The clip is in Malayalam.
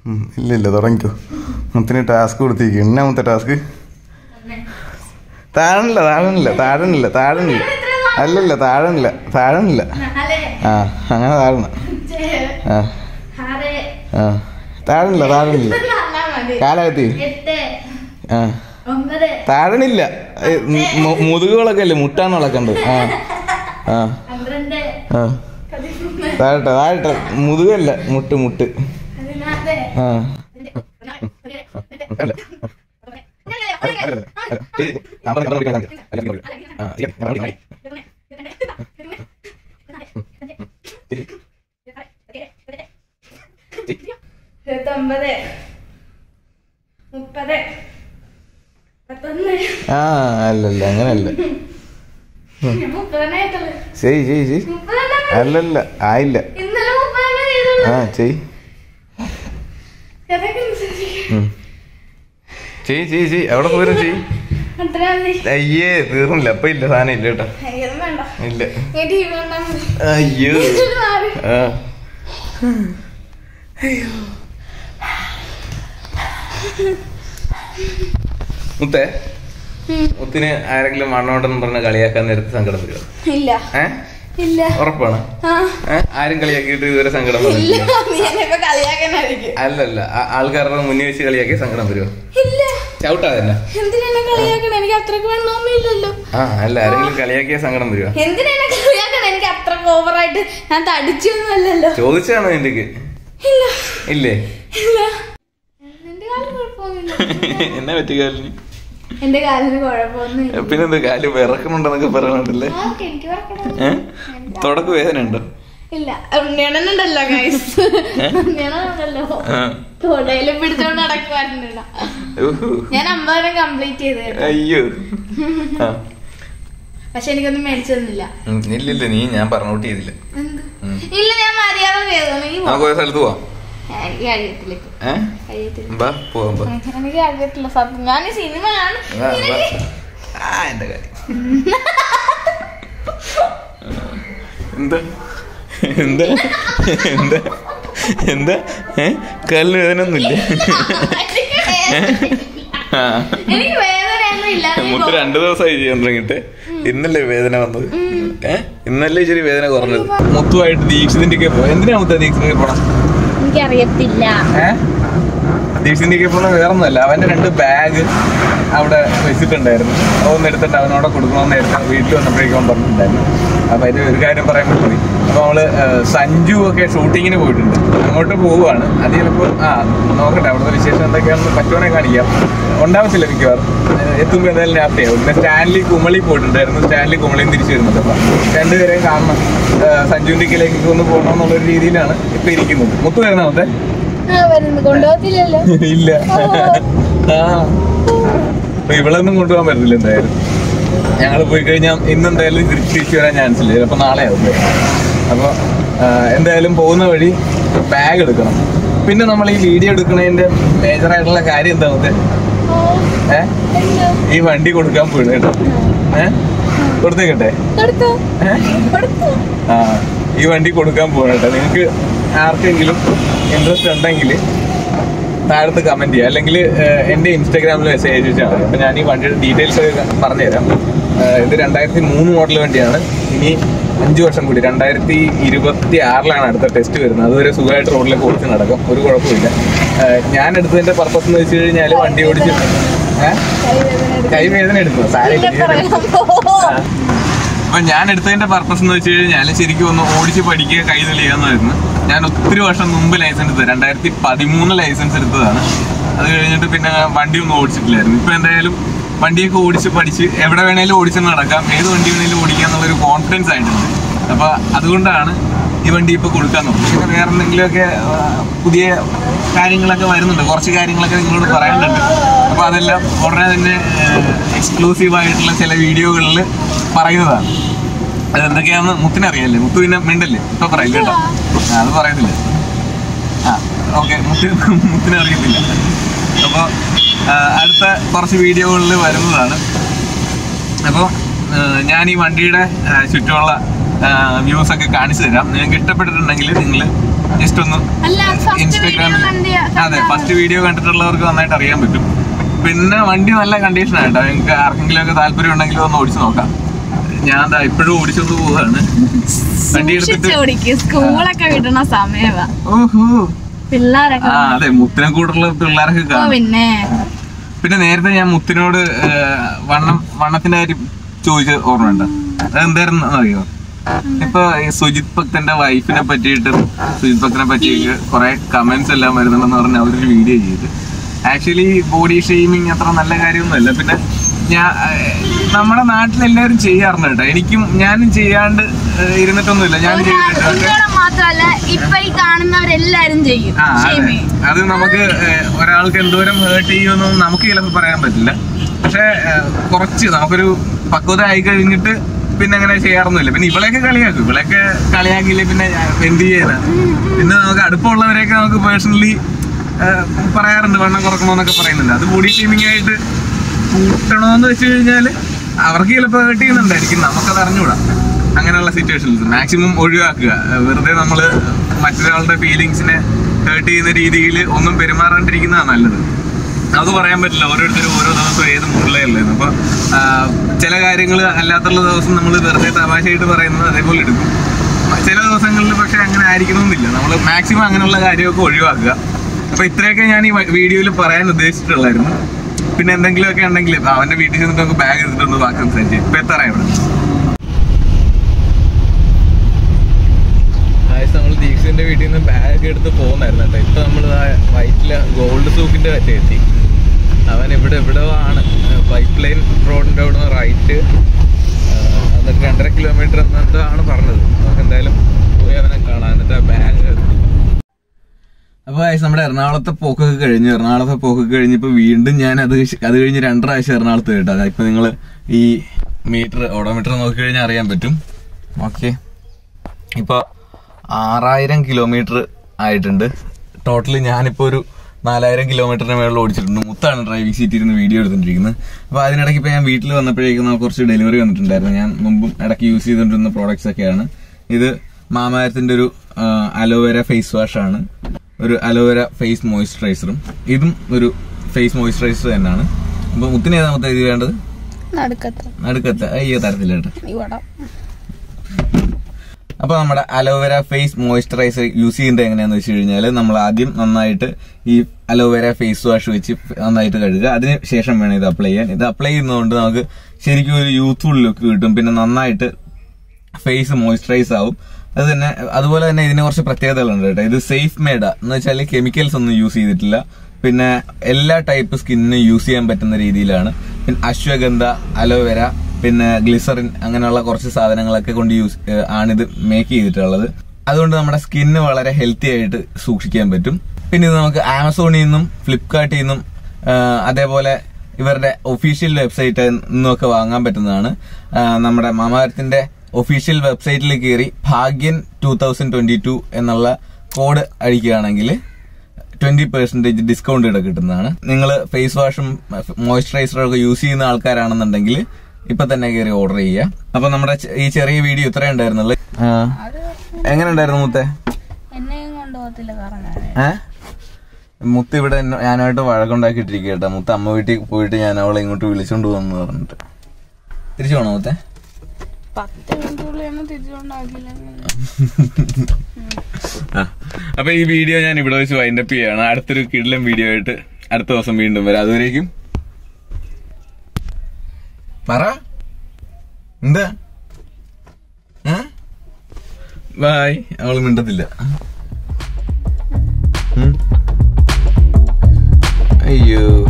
ഉം, ഇല്ല ഇല്ല തുടങ്ങിക്കോ മുത്തിന് ടാസ്ക് കൊടുത്തേക്ക് എന്നാ മുത്ത ടാസ്ക് താഴണില്ല താഴണില്ല താഴണില്ല താഴണില്ല അല്ലല്ല താഴണില്ല താഴണില്ല നാല് ആ അങ്ങനെ താഴണ അഞ്ച് ആ ആറ് ആ താഴണില്ല താഴണില്ല നാലാ മതി കാലകത്തി എട്ട് ആ ഒമ്പത് താഴണില്ല ഏ, മു- മു- മുതുകുകളൊക്കെ അല്ലേ മുട്ടാണ് വളക്കണ്ടത് ആ ആ പന്ത്രണ്ട് ആ പതിമൂന്ന് താഴട്ടെ താഴട്ടെ മുതുകല്ല മുട്ട് മുട്ട് പതിനാല് ആ ഇരുപത്തൊമ്പത് മുപ്പത് പത്തൊന്ന് ആ അല്ലല്ല അങ്ങനല്ല മുപ്പതെണ്ണായിട്ടുള്ളു ചെയ് ചെയ് ചെയ് മുപ്പതെണ്ണം അല്ലല്ല ആയില്ല ഇന്നലെ മുപ്പതെണ്ണം ചെയ്തുള്ളൂ ആ ചെയ് അതൊക്കെ അനുസരിച്ച് ഉം. ചെയ് ചെയ് ചെയ് അവിടെ പോരും ചെയ് അത്ര മതി അയ്യേ തീർന്നില്ല അപ്പൊ ഇല്ല സാധനം ഇല്ല കേട്ടോ അയ്യൊന്നും വേണ്ട ഇല്ല ഈ ടി വി കണ്ടാ മതി അയ്യോ ഇത് മാറി. ആ മുത്തേ ഉം. മുത്തിന് ആരെങ്കിലും മണ്ണോട്ടെന്ന് പറഞ്ഞ കളിയാക്കാൻ നേരത്തെ സങ്കടം വരുമോ ഇല്ല ഏ ഇല്ല ഉറപ്പാണ് ആ ഏ ആരും കളിയാക്കിയിട്ട് ഇതുവരെ സങ്കടം ഇല്ല വന്നിട്ടില്ല നീ എന്നെ ഇപ്പൊ കളിയാക്കാനായിരിക്കും അല്ലല്ല ആ- ആൾക്കാരുടെ മുന്നിൽ വെച്ച് കളിയാക്കിയ സങ്കടം വരുമോ ഇല്ല ചവിട്ടാ തന്നെ എന്തിനെന്നെ കളിയാക്കണം എനിക്ക് അത്രക്ക് വേണമെന്നില്ലല്ലോ ആ അല്ല ആരെങ്കിലും കളിയാക്കിയ സങ്കടം വരുമോ എന്തിനെന്നെ കളിയാക്കണം എനിക്ക് അത്രക്ക് ഓവറായിട്ട് ഞാൻ തടിച്ചൊന്നുമല്ലല്ലോ ചോദിച്ചാണോ നിന്റെ ഇല്ല ഇല്ലേ ഇല്ല എന്റെ കാലിന് കുഴപ്പമൊന്നുമില്ല എന്നെ പറ്റി കാലിന് എന്റെ കാലിന് കുഴപ്പമൊന്നുമില്ല പിന്നെന്താ കാല് വിറക്കണുണ്ടെന്നൊക്കെ പറയണുണ്ടല്ലേ ആ, ഓക്കേ, എനിക്ക് വറക്കണം ഏ തുടക്ക് വേദന ഉണ്ടോ ഇല്ല ഉണ്ണിയണനുണ്ടല്ലോ ഗൈസ് ഉണ്ണിയണനുണ്ടല്ലോ ആ. തൊടയിലും പിടിച്ചോണ്ട് നടക്കുവാറുണ്ട് ഊഹു. ഞാൻ അമ്പതിനം കംപ്ലീറ്റ് ചെയ്ത് കേട്ടോ. അയ്യോ ആ. പക്ഷെ എനിക്കൊന്നും മേടിച്ചു തന്നില്ല ഉം, ഇല്ലില്ല നീ ഞാൻ പറഞ്ഞോട്ട് ചെയ്തില്ല എന്ത് ഉം. ഇല്ല ഞാൻ മര്യാദ ചെയ്തു നീ പോ. നമുക്ക് ഒരു സ്ഥലത്ത് പോവാം എനിക്ക് കഴിയത്തില്ല ഇപ്പൊ. ഏ കഴിയത്തില്ല ബാ പോവാം ബാ എനിക്ക് കഴിയത്തില്ല സത്യം ഞാൻ ഈ സിനിമ കാണും വാ, വാ. ആ എന്റെ കാര്യം എന്താ എന്താ എന്താ എന്താ ഏ കാലിന് വേദന ഒന്നുമില്ല എനിക്ക് വേദന- ആ എനിക്ക് വേദനയൊന്നും ഇല്ല നീ മുത്ത് പോ. രണ്ടു ദിവസമായി ചെയ്യാൻ തുടങ്ങിയിട്ട് ഇന്നല്ലേ വേദന വന്നത് ഏ ഇന്നല്ലേ ഇച്ചിരി വേദന കുറഞ്ഞത് മുത്തുമായിട്ട് ദീക്ഷിതിന്റെ ഒക്കെ പോയി എന്തിനാ മുത്ത ദീക്ഷിതിന്റെ പോണം എനിക്കറിയത്തില്ല ഏ ദീക്ഷിതിന്റെ ഒക്കെ പോണ വേറെ ഒന്നുമല്ല അവന്റെ രണ്ട് ബാഗ് അവിടെ വെച്ചിട്ടുണ്ടായിരുന്നു അതൊന്നും എടുത്തിട്ട് അവനോടെ കൊടുക്കണമെന്ന് നേരത്തെ വീട്ടിൽ വന്നപ്പോഴേക്കും അവൻ പറഞ്ഞിട്ടുണ്ടായിരുന്നു അപ്പൊ അതിന് ഒരു കാര്യം പറയാൻ പറ്റി അപ്പൊ നമ്മള് ഏ, സഞ്ജു ഒക്കെ ഷൂട്ടിങ്ങിന് പോയിട്ടുണ്ട് അങ്ങോട്ട് പോവുകയാണ് അത് ചിലപ്പോൾ ആ നോക്കട്ടെ അവിടുത്തെ വിശേഷം എന്തൊക്കെയാണെന്ന് പറ്റുവാണെ കാണിക്കാം ഉണ്ടാവത്തില്ല മിക്കവാറും ഏ, എത്തുമ്പോൾ എന്തായാലും രാത്രിയാവും പിന്നെ സ്റ്റാൻലി കുമളി പോയിട്ടുണ്ടായിരുന്നു സ്റ്റാൻലി കുമളിയും തിരിച്ചു വരുന്നുണ്ട് അപ്പൊ രണ്ടുപേരെയും കാണണം ഏ, സഞ്ജുവിന്റെ ഇതിലേക്ക് ഒന്ന് പോകണം എന്നുള്ളൊരു രീതിയിലാണ് ഇപ്പൊ ഇരിക്കുന്നത് മുത്ത് വരുന്ന മൊത്തേ ആ വരുന്നു കൊണ്ടുപോകത്തില്ലല്ലോ ഇല്ല ആ അപ്പൊ ഇവളൊന്നും കൊണ്ടുപോകാൻ പറ്റില്ല എന്തായാലും ഞങ്ങൾ പോയി കഴിഞ്ഞാൽ ഇന്ന് എന്തായാലും തിരിച്ച് തിരിച്ചു വരാൻ ചാൻസ് ഇല്ല ചിലപ്പോൾ നാളെ ആവും അപ്പോൾ എന്തായാലും പോകുന്ന വഴി ബാഗ് എടുക്കണം പിന്നെ നമ്മൾ ഈ വീഡിയോ എടുക്കുന്നതിന്റെ മേജർ ആയിട്ടുള്ള കാര്യം എന്താ മറ്റേ ഓ, ഏ എന്താ? ഈ വണ്ടി കൊടുക്കാൻ പോയി കേട്ടോ ഏ കൊടുത്തേക്കട്ടെ കൊടുത്തോ ഏ കൊടുത്തോ ആ ഈ വണ്ടി കൊടുക്കാൻ പോകട്ടെ നിങ്ങൾക്ക് ആർക്കെങ്കിലും ഇൻട്രസ്റ്റ് ഉണ്ടെങ്കിൽ താഴത്ത് കമന്റ് ചെയ്യുക അല്ലെങ്കിൽ എൻ്റെ ഇൻസ്റ്റാഗ്രാമിൽ മെസ്സേജ് അയച്ചാൽ മതി അപ്പം ഞാൻ ഈ വണ്ടിയുടെ ഡീറ്റെയിൽസ് ഒക്കെ പറഞ്ഞുതരാം ഏഹ് ഇത് രണ്ടായിരത്തി മൂന്ന് മോഡൽ വണ്ടിയാണ് ഇനി അഞ്ച് വർഷം കൂടി രണ്ടായിരത്തി ഇരുപത്തി ആറിലാണ് അടുത്ത ടെസ്റ്റ് വരുന്നത് അതുവരെ സുഖമായിട്ട് റോഡിലേക്ക് ഓടിച്ച് നടക്കും ഒരു കുഴപ്പമില്ല ഏഹ് ഞാൻ എടുത്തതിന്റെ പർപ്പസ് എന്ന് വെച്ച് കഴിഞ്ഞാൽ വണ്ടി ഓടിച്ച് ഏഹ് കൈ വേദന എടുക്കുന്നു സാരമില്ല പിന്നെ പറയാൻ പോ. അപ്പൊ ഞാൻ എടുത്തതിന്റെ പർപ്പസ് എന്ന് വെച്ച് കഴിഞ്ഞാൽ ശരിക്കും ഒന്ന് ഓടിച്ച് പഠിക്കുക കൈ തെളിയാന്നായിരുന്നു ഞാൻ ഒത്തിരി വർഷം മുമ്പ് ലൈസൻസ് എടുത്തത് രണ്ടായിരത്തി പതിമൂന്ന് ലൈസൻസ് എടുത്തതാണ് അത് കഴിഞ്ഞിട്ട് പിന്നെ വണ്ടി ഒന്നും ഓടിച്ചിട്ടില്ലായിരുന്നു ഇപ്പൊ എന്തായാലും വണ്ടിയൊക്കെ ഓടിച്ച് പഠിച്ച് എവിടെ വേണേലും ഓടിച്ച് നടക്കാം ഏത് വണ്ടി വേണേലും ഓടിക്കാം എന്നുള്ളൊരു കോൺഫിഡൻസ് ആയിട്ടുണ്ട് അപ്പൊ അതുകൊണ്ടാണ് ഈ വണ്ടി ഇപ്പൊ കൊടുക്കാൻ നോക്കും പിന്നെ വേറെ എന്തെങ്കിലുമൊക്കെ ആ, പുതിയ കാര്യങ്ങളൊക്കെ വരുന്നുണ്ട് കുറച്ച് കാര്യങ്ങളൊക്കെ നിങ്ങളോട് പറയാനുണ്ട് അപ്പൊ അതെല്ലാം ഉടനെ തന്നെ എക്സ്ക്ലൂസീവ് ആയിട്ടുള്ള ചില വീഡിയോകളിൽ പറയുന്നതാണ് അത് എന്തൊക്കെയാണെന്ന് മുത്തിനറിയാല്ലേ മുത്തു പിന്നെ മിണ്ടല്ലേ ഇപ്പൊ പറയില്ല കേട്ടോ ആ, അത് പറയുന്നില്ല ആ ഓക്കെ മുത്തി മുത്തിന് അറിയത്തില്ല അപ്പോൾ അടുത്ത കുറച്ച് വീഡിയോകളിൽ വരുന്നതാണ് അപ്പോൾ ഞാൻ ഈ വണ്ടിയുടെ ആ, ചുറ്റുമുള്ള വ്യൂസ് ഒക്കെ കാണിച്ചു തരാം നിങ്ങൾക്ക് ഇഷ്ടപ്പെട്ടിട്ടുണ്ടെങ്കിൽ നിങ്ങൾ ജസ്റ്റ് ഒന്ന് അല്ല ഫസ്റ്റ് വീഡിയോ ഇൻസ്റ്റാഗ്രാമിൽ കണ്ടിയ ആ അതെ ഫസ്റ്റ് വീഡിയോ കണ്ടിട്ടുള്ളവർക്ക് നന്നായിട്ട് അറിയാൻ പറ്റും പിന്നെ വണ്ടി നല്ല കണ്ടീഷൻ ആയിട്ടോ നിങ്ങൾക്ക് ആർക്കെങ്കിലും ഒക്കെ താല്പര്യം ഉണ്ടെങ്കിൽ ഒന്ന് ഓടിച്ചു നോക്കാം ഞാൻ ദാ ഇപ്പോഴും ഓടിച്ചോണ്ട് പോവാണ് വണ്ടി എടുത്തിട്ട് സൂക്ഷിച്ച് ഓടിക്കും സ്കൂളൊക്കെ വിടണ സമയമാ ഓഹോ പിള്ളേരൊക്കെ ആ അതെ മുത്തിനെ കൂട്ടുള്ള പിള്ളേരൊക്കെ ഓ, കാണും പിന്നെ പിന്നെ നേരത്തെ ഞാൻ മുത്തിനോട് ഏഹ്, വണ്ണം വണ്ണത്തിന്റെ കാര്യം ചോദിച്ച ഓർമ്മയുണ്ട് അതെന്തായിരുന്നു അറിയോ ഇപ്പൊ ഈ സുജിത് ഭക്തന്റെ വൈഫിനെ പറ്റിയിട്ടും സുജിത് ഭക്തനെ പറ്റിയിട്ട് കുറെ കമന്റ്സ് എല്ലാം വരുന്നുണ്ടെന്ന് പറഞ്ഞ് അവരൊരു വീഡിയോ ചെയ്ത് ആക്ച്വലി ബോഡി ഷെയ്മിങ് അത്ര നല്ല കാര്യമൊന്നുമല്ല പിന്നെ ഞാൻ നമ്മുടെ നാട്ടിലെല്ലാവരും ചെയ്യാറുണ്ട് കേട്ടോ എനിക്കും ഞാനും ചെയ്യാണ്ട് ഏഹ്, ഇരുന്നിട്ടൊന്നുമില്ല ഞാൻ ചെയ്തിട്ടുണ്ട് പക്ഷേ കുട്ടികളെ മാത്രമല്ല ഇപ്പൊ ഈ കാണുന്നവരെല്ലാരും ചെയ്യും ആ, അതെ. ഷെയ്മി അത് നമുക്ക് ഏഹ്, ഒരാൾക്ക് എന്തോരം ഹേർട്ട് ചെയ്യുമെന്നൊന്നും നമുക്ക് ചിലപ്പോൾ പറയാൻ പറ്റില്ല പക്ഷെ ഏഹ്, കുറച്ച് നമുക്കൊരു പക്വത ആയി കഴിഞ്ഞിട്ട് പിന്നെ അങ്ങനെ ചെയ്യാറൊന്നുമില്ല പിന്നെ ഇവളെയൊക്കെ കളിയാക്കും ഇവളെയൊക്കെ കളിയാക്കിയില്ലേ പിന്നെ ഞാൻ എന്ത് ചെയ്യാനാ പിന്നെ നമുക്ക് അടുപ്പമുള്ളവരെയൊക്കെ നമുക്ക് പേഴ്സണലി പറയാറുണ്ട് വണ്ണം കുറക്കണമെന്നൊക്കെ പറയുന്നുണ്ട് അത് ബോഡി ഷേമിംഗ് ആയിട്ട് കൂട്ടണമെന്ന് വെച്ച് കഴിഞ്ഞാൽ അവർക്ക് ചിലപ്പോൾ ഹേർട്ട് ചെയ്യുന്നുണ്ടായിരിക്കും നമുക്കത് അറിഞ്ഞൂടാ അങ്ങനെയുള്ള സിറ്റുവേഷൻസ് മാക്സിമം ഒഴിവാക്കുക ഏഹ് വെറുതെ നമ്മൾ മറ്റൊരാളുടെ ഫീലിങ്സിനെ ഹേർട്ട് ചെയ്യുന്ന രീതിയിൽ ഒന്നും പെരുമാറാണ്ടിരിക്കുന്നതാണ് നല്ലത് അത് പറയാൻ പറ്റില്ല ഓരോരുത്തരും ഓരോ ദിവസവും ഏത് മുകളിലല്ലേ അപ്പൊ ആ, ചില കാര്യങ്ങൾ അല്ലാത്തുള്ള ദിവസം നമ്മൾ വെറുതെ തമാശയായിട്ട് പറയുന്നത് അതേപോലെ എടുക്കും ചില ദിവസങ്ങളിൽ പക്ഷെ അങ്ങനെ ആയിരിക്കണമെന്നില്ല നമ്മൾ മാക്സിമം അങ്ങനെയുള്ള കാര്യമൊക്കെ ഒഴിവാക്കുക അപ്പൊ ഇത്രയൊക്കെ ഞാൻ ഈ വീഡിയോയിൽ പറയാൻ ഉദ്ദേശിച്ചിട്ടുള്ളായിരുന്നു പിന്നെ എന്തെങ്കിലുമൊക്കെ ഉണ്ടെങ്കിൽ അവന്റെ വീട്ടിൽ ചെന്നിട്ട് നമുക്ക് ബാഗ് എടുത്തിട്ടുണ്ട് ബാക്കി സംസാരിച്ച് ഇപ്പൊ എത്ര ഇവിടെ നമ്മൾ ദീക്ഷിന്റെ വീട്ടിൽ നിന്ന് ബാഗ് എടുത്ത് പോകുന്നായിരുന്നു കേട്ടോ ഇപ്പൊ നമ്മൾ വൈറ്റില ഗോൾഡ് സൂക്കിന്റെ പറ്റി എത്തി അവൻ ഇവിടെ ഇവിടെ ആണ് പൈപ്പ് ലൈൻ റോഡിന്റെ അവിടെ നിന്ന് റൈറ്റ് എന്നിട്ട് രണ്ടര കിലോമീറ്റർ എന്തോ ആണ് പറഞ്ഞത് നമുക്ക് എന്തായാലും പോയി അവനെ കാണാം എന്നിട്ട് ആ ബാഗ് അപ്പൊ guys, നമ്മുടെ എറണാകുളത്തെ പോക്കൊക്കെ കഴിഞ്ഞു എറണാകുളത്തെ പോക്കൊക്കെ കഴിഞ്ഞപ്പോ വീണ്ടും ഞാൻ അത് കഴിച്ച്- അത് കഴിഞ്ഞ് രണ്ടര ആഴ്ച എറണാകുളത്ത് കേട്ടോ ഇപ്പൊ നിങ്ങൾ ഈ മീറ്റർ ഓഡോമീറ്റർ നോക്കി കഴിഞ്ഞാൽ അറിയാൻ പറ്റും ഓക്കെ ഇപ്പൊ ആറായിരം കിലോമീറ്റർ ആയിട്ടുണ്ട് ടോട്ടലി ഞാനിപ്പോ ഒരു നാലായിരം കിലോമീറ്ററിന് മേളിൽ ഓടിച്ചിട്ടുണ്ട് മുത്താണ് ഡ്രൈവിംഗ് സീറ്റിൽ ഇരുന്ന് വീഡിയോ എടുത്തിട്ടിരിക്കുന്നത് അപ്പൊ അതിനിടയ്ക്ക് ഇപ്പൊ ഞാൻ വീട്ടിൽ വന്നപ്പോഴേക്കും നമുക്ക് കുറച്ച് ഡെലിവറി വന്നിട്ടുണ്ടായിരുന്നു ഞാൻ മുമ്പും ഇടയ്ക്ക് യൂസ് ചെയ്തുകൊണ്ടിരുന്ന പ്രോഡക്ട്സ് ഒക്കെയാണ് ഇത് മാമാരത്തിന്റെ ഒരു അലോവേര ഫേസ് വാഷ് ആണ് ഒരു അലോവേര ഫേസ് മോയിസ്ചറൈസറും ഇതും ഒരു ഫേസ് മോയിസ്ചറൈസർ തന്നെയാണ് അപ്പൊ മുത്തിന് ഏതാ മൊത്തം ഇത് വേണ്ടത് നടുക്കത്ത് നടുക്കത്തെ അയ്യോ തരത്തില്ല കേട്ടോ ഇവിടെ അപ്പൊ നമ്മുടെ അലോവേര ഫേസ് മോയ്സ്ചറൈസർ യൂസ് ചെയ്യുന്നത് എങ്ങനെയാന്ന് വെച്ച് കഴിഞ്ഞാൽ നമ്മൾ ആദ്യം നന്നായിട്ട് ഈ അലോവേര ഫേസ് വാഷ് വെച്ച് നന്നായിട്ട് കഴുകുക അതിന് ശേഷം വേണം ഇത് അപ്ലൈ ചെയ്യാൻ ഇത് അപ്ലൈ ചെയ്യുന്നതുകൊണ്ട് നമുക്ക് ശരിക്കും ഒരു യൂത്ത്ഫുൾ ലുക്ക് കിട്ടും പിന്നെ നന്നായിട്ട് ഫേസ് മോയ്സ്ചറൈസ് ആവും അത് തന്നെ അതുപോലെ തന്നെ ഇതിന് കുറച്ച് പ്രത്യേകതകളുണ്ട് കേട്ടോ ഇത് സേഫ് മേഡ എന്ന് വെച്ചാൽ കെമിക്കൽസ് ഒന്നും യൂസ് ചെയ്തിട്ടില്ല പിന്നെ എല്ലാ ടൈപ്പ് സ്കിന്നിനും യൂസ് ചെയ്യാൻ പറ്റുന്ന രീതിയിലാണ് പിന്നെ അശ്വഗന്ധ അലോവേര പിന്നെ ഗ്ലിസറിൻ അങ്ങനെയുള്ള കുറച്ച് സാധനങ്ങളൊക്കെ കൊണ്ട് യൂസ് ഏഹ് ആണിത് മേക്ക് ചെയ്തിട്ടുള്ളത് അതുകൊണ്ട് നമ്മുടെ സ്കിന്ന് വളരെ ഹെൽത്തി ആയിട്ട് സൂക്ഷിക്കാൻ പറ്റും പിന്നെ ഇത് നമുക്ക് ആമസോണിൽ നിന്നും ഫ്ലിപ്കാർട്ടിൽ നിന്നും ആഹ് അതേപോലെ ഇവരുടെ ഒഫീഷ്യൽ വെബ്സൈറ്റ് നിന്നൊക്കെ വാങ്ങാൻ പറ്റുന്നതാണ് ആഹ് നമ്മുടെ മാമാരത്തിന്റെ ഒഫീഷ്യൽ വെബ്സൈറ്റിൽ കയറി ഭാഗ്യൻ ടൂ തൗസൻഡ് ട്വന്റി ടു എന്നുള്ള കോഡ് അടിക്കുകയാണെങ്കിൽ ട്വന്റി പെർസെന്റേജ് ഡിസ്കൗണ്ട് ഇവിടെ കിട്ടുന്നതാണ് നിങ്ങൾ ഫേസ് വാഷും മോയ്സ്ചറൈസറും ഒക്കെ യൂസ് ചെയ്യുന്ന ആൾക്കാരാണെന്നുണ്ടെങ്കിൽ ഇപ്പൊ തന്നെ കയറി ഓർഡർ ചെയ്യുക അപ്പൊ നമ്മുടെ ചെ- ഈ ചെറിയ വീഡിയോ ഇത്രേ ഉണ്ടായിരുന്നുള്ളൂ ആ. എങ്ങനെ ഉണ്ടായിരുന്നു മുത്തേ എന്നെയും കൊണ്ടുപോകത്തില്ല കറങ്ങാൻ ഏ മുത്ത് ഇവിടെ എന്നെ- ഞാനായിട്ട് വഴക്കുണ്ടാക്കിയിട്ടിരിക്കുക കേട്ടോ മുത്ത് അമ്മ വീട്ടിൽ പോയിട്ട് ഞാൻ അവളെ ഇങ്ങോട്ട് വിളിച്ചോണ്ട് വന്നു പറഞ്ഞിട്ട് തിരിച്ചു പോണോ മുത്തേ പത്ത് മിനിറ്റുള്ളിൽ തിരിച്ചുകൊണ്ടാക്കില്ല ആ. അപ്പൊ ഈ വീഡിയോ ഞാൻ ഇവിടെ വെച്ച് വൈൻഡപ്പ് ചെയ്യാണ് അടുത്തൊരു കിടിലം വീഡിയോ ആയിട്ട് അടുത്ത ദിവസം വീണ്ടും വരാം അതുവരേക്കും പറ എന്താ ബായ് അവള് മിണ്ടത്തില്ല ഉം. അയ്യോ